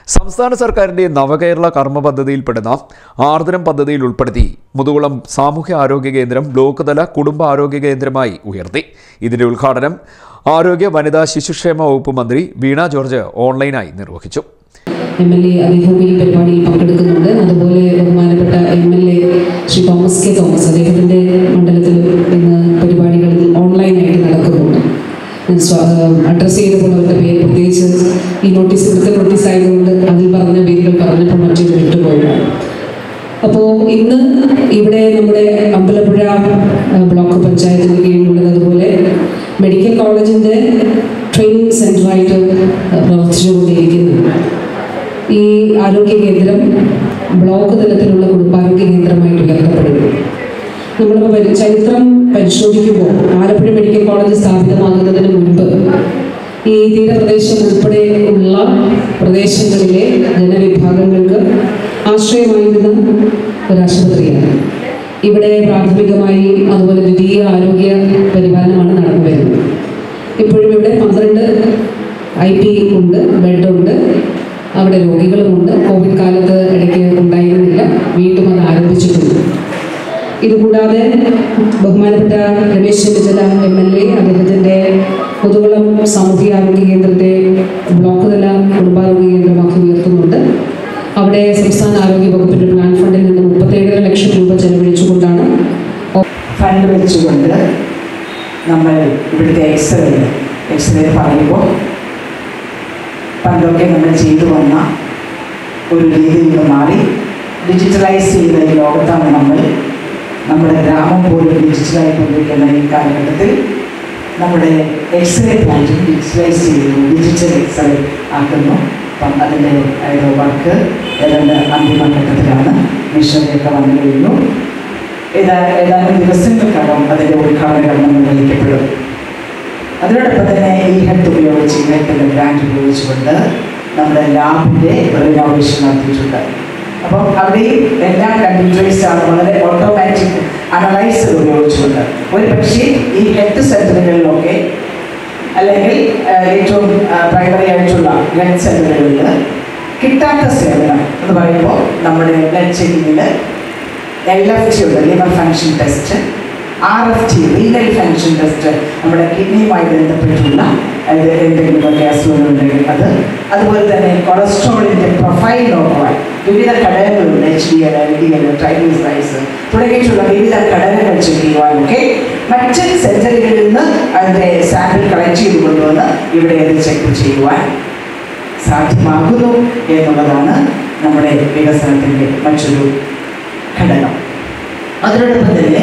സംസ്ഥാന സർക്കാരിന്റെ നവകേരള കർമ്മ പദ്ധതിയിൽപ്പെടുന്ന ആർദ്രം പദ്ധതിയിൽ ഉൾപ്പെടുത്തി മുതുകുളം സാമൂഹ്യ ആരോഗ്യ കേന്ദ്രം ബ്ലോക്ക് തല കുടുംബ ആരോഗ്യ കേന്ദ്രമായി ഉയർത്തി ഇതിന്റെ ഉദ്ഘാടനം ആരോഗ്യ വനിതാ ശിശുക്ഷേമ വകുപ്പ് മന്ത്രി വീണ ജോർജ് ഓൺലൈനായി നിർവഹിച്ചു എം എൽ എ അദ്ദേഹവും ഈ പരിപാടിയിൽ പങ്കെടുക്കുന്നുണ്ട് അതുപോലെ ബഹുമാനപ്പെട്ട M L A Shri Thomas K Thomas അദ്ദേഹത്തിൻ്റെ മണ്ഡലത്തിൽ ഇന്ന് പരിപാടികൾ ഓൺലൈനായിട്ട് നടക്കുന്നുണ്ട് അഡ്രസ്സ് ചെയ്തപ്പോൾ അവരുടെ പേര് പ്രത്യേകിച്ച് ഈ നോട്ടീസ് ഇവിടുത്തെ നോട്ടീസ് ആയതുകൊണ്ട് അതിൽ പറഞ്ഞ പേരുകൾ പറഞ്ഞപ്പോൾ മറ്റൊരു വിട്ടുപോയതാണ് അപ്പോൾ ഇന്ന് ഇവിടെ നമ്മുടെ അമ്പലപ്പുഴ ആ, ബ്ലോക്ക് പഞ്ചായത്തിന് കീഴിലുള്ളത് അതുപോലെ മെഡിക്കൽ കോളേജിൻ്റെ ട്രെയിനിങ് സെൻ്ററായിട്ട് പ്രവർത്തിച്ചുകൊണ്ടിരിക്കുന്നു ഈ ആരോഗ്യ കേന്ദ്രം ബ്ലോക്ക് തലത്തിലുള്ള കുടുംബാരോഗ്യ കേന്ദ്രമായിട്ട് ഉയർത്തപ്പെടുന്നു നമ്മളിപ്പോൾ പരി ചരിത്രം പരിശോധിക്കുമ്പോൾ ആലപ്പുഴ മെഡിക്കൽ കോളേജ് സ്ഥാപിതമാകുന്നതിന് മുൻപ് ഈ തീരപ്രദേശം ഉൾപ്പെടെ ഉള്ള പ്രദേശങ്ങളിലെ ജനവിഭാഗങ്ങൾക്ക് ആശ്രയമായിരുന്ന ഒരു ആശുപത്രിയാണ് ഇവിടെ പ്രാഥമികമായി അതുപോലെ ദ്വിതീയ ആരോഗ്യ പരിപാലനമാണ് നടന്നു വരുന്നത് ഇപ്പോഴും ഇവിടെ പന്ത്രണ്ട് ഐ പി ഉണ്ട് ബെഡുണ്ട് അവിടെ രോഗികളുമുണ്ട് കോവിഡ് കാലത്ത് ഇടയ്ക്ക് ഉണ്ടായിരുന്നില്ല വീണ്ടും അത് ആരംഭിച്ചിട്ടുണ്ട് ഇതുകൂടാതെ ബഹുമാനപ്പെട്ട Ramesh Chennithala M L A അദ്ദേഹത്തിൻ്റെ മുതുകുളം സാമൂഹികാരോഗ്യ കേന്ദ്രത്തെ ബ്ലോക്ക് തല കുടുംബാരോഗ്യ കേന്ദ്രമാക്കി ഉയർത്തുന്നുണ്ട് അവിടെ സംസ്ഥാന ആരോഗ്യ വകുപ്പിൻ്റെ പ്ലാൻ ഫണ്ടിൽ നിന്ന് മുപ്പത്തേഴര ലക്ഷം രൂപ ചെലവഴിച്ചുകൊണ്ടാണ് ഫണ്ട് വെച്ചുകൊണ്ട് നമ്മൾ ഇവിടുത്തെ എക്സ്റേ എക്സ്റേ പറയുമ്പോൾ പണ്ടൊക്കെ നമ്മൾ ചെയ്തു വന്ന ഒരു രീതിയിൽ നിന്ന് മാറി ഡിജിറ്റലൈസ് ചെയ്ത ഈ ലോകത്താണ് നമ്മൾ നമ്മുടെ ഗ്രാമം പോലും ഡിജിറ്റലായി കൊണ്ടിരിക്കുന്ന ഈ കാലഘട്ടത്തിൽ നമ്മുടെ എക്സ്റേ പ്ലാന്റ് ഡിജിറ്റലൈസ് ചെയ്തു ഡിജിറ്റൽ എക്സ്റേ ആക്കുന്നു അപ്പം അതിൻ്റെ വർക്ക് ഏതാണ്ട് അന്തിമഘട്ടത്തിലാണ് മിഷനൊക്കെ വന്നു കഴിഞ്ഞു ഏതാ ഏതാനും ദിവസങ്ങൾക്കകം അതിൻ്റെ ഉദ്ഘാടന കർമ്മം നിർവഹിക്കപ്പെടും അതിനോടൊപ്പം തന്നെ ഈ ഹെൽത്ത് ഉപയോഗിച്ച് ഈ ഹെൽത്തിൻ്റെ ഗ്രാൻഡ് ഉപയോഗിച്ചുകൊണ്ട് നമ്മുടെ ലാബിൻ്റെ റിനോവേഷൻ നടത്തിയിട്ടുണ്ട് അപ്പം അവിടെയും എല്ലാം കമ്പ്യൂട്ടറൈസ്ഡ് ആണ് വളരെ ഓട്ടോമാറ്റിക് അനലൈസർ ഉപയോഗിച്ചുകൊണ്ട് ഒരു പക്ഷേ ഈ ഹെൽത്ത് സെൻ്ററുകളിലൊക്കെ അല്ലെങ്കിൽ ആ, ഏറ്റവും പ്രൈമറി ആയിട്ടുള്ള ഹെൽത്ത് സെൻ്ററുകളിൽ കിട്ടാത്ത സേവനം എന്ന് പറയുമ്പോൾ നമ്മുടെ ബ്ലഡ് ചെക്കിങ്ങിൽ എൽ എഫ് ടി ഉണ്ട് liver function test R F T renal function test നമ്മുടെ കിഡ്നിയുമായി ബന്ധപ്പെട്ടുള്ള അത് എന്തെങ്കിലുമൊക്കെ അസുഖങ്ങളുണ്ടെങ്കിൽ അത് അതുപോലെ തന്നെ കൊളസ്ട്രോളിൻ്റെ പ്രൊഫൈൽ നോക്കുവാൻ വിവിധ ഘടകങ്ങളുണ്ട് H D L L D L triglycerides തുടങ്ങിയിട്ടുള്ള വിവിധ ഘടകങ്ങൾ ചെക്ക് ചെയ്യുവാനൊക്കെ മറ്റ് സെൻറ്ററുകളിൽ നിന്ന് അതിൻ്റെ സാമ്പിൾ കളക്ട് ചെയ്ത് കൊണ്ടുവന്ന് ഇവിടെ അത് ചെക്ക് ചെയ്യുവാൻ സാധ്യമാകുന്നു എന്നുള്ളതാണ് നമ്മുടെ വികസനത്തിൻ്റെ മറ്റൊരു ഘടകം അതിനോടൊപ്പം തന്നെ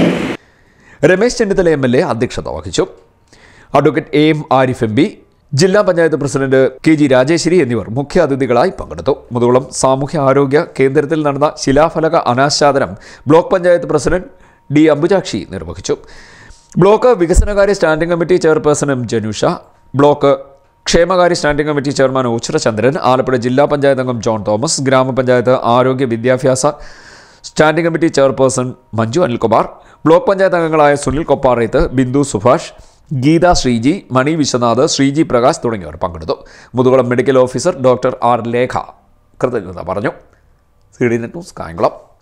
Ramesh Chennithala M L A അധ്യക്ഷത വഹിച്ചു advocate A M Arif M P ജില്ലാ panchayat president K G Rajeshwari എന്നിവർ മുഖ്യ അതിഥികളായി പങ്കെടുത്തു മുതുകുളം സാമൂഹ്യ ആരോഗ്യ കേന്ദ്രത്തിൽ നടന്ന ശിലാഫലക അനാച്ഛാദനം block panchayat president D Ambujakshi നിർവഹിച്ചു ബ്ലോക്ക് വികസനകാര്യ standing committee chairperson M Janusha block ക്ഷേമകാര്യ standing committee chairman Uchira Chandran Alappuzha ജില്ലാ പഞ്ചായത്ത് അംഗം ജോൺ തോമസ് ഗ്രാമപഞ്ചായത്ത് ആരോഗ്യ വിദ്യാഭ്യാസ standing committee chairperson Manju Anilkumar block panchayat അംഗങ്ങളായ സുനിൽ കൊപ്പാറേത്ത് ബിന്ദു സുഭാഷ് ഗീത ശ്രീജി മണി വിശ്വനാഥ് ശ്രീജി പ്രകാശ് തുടങ്ങിയവർ പങ്കെടുത്തു Muthukulam medical officer doctor R Lekha കൃതജ്ഞത പറഞ്ഞു C D net news Kayamkulam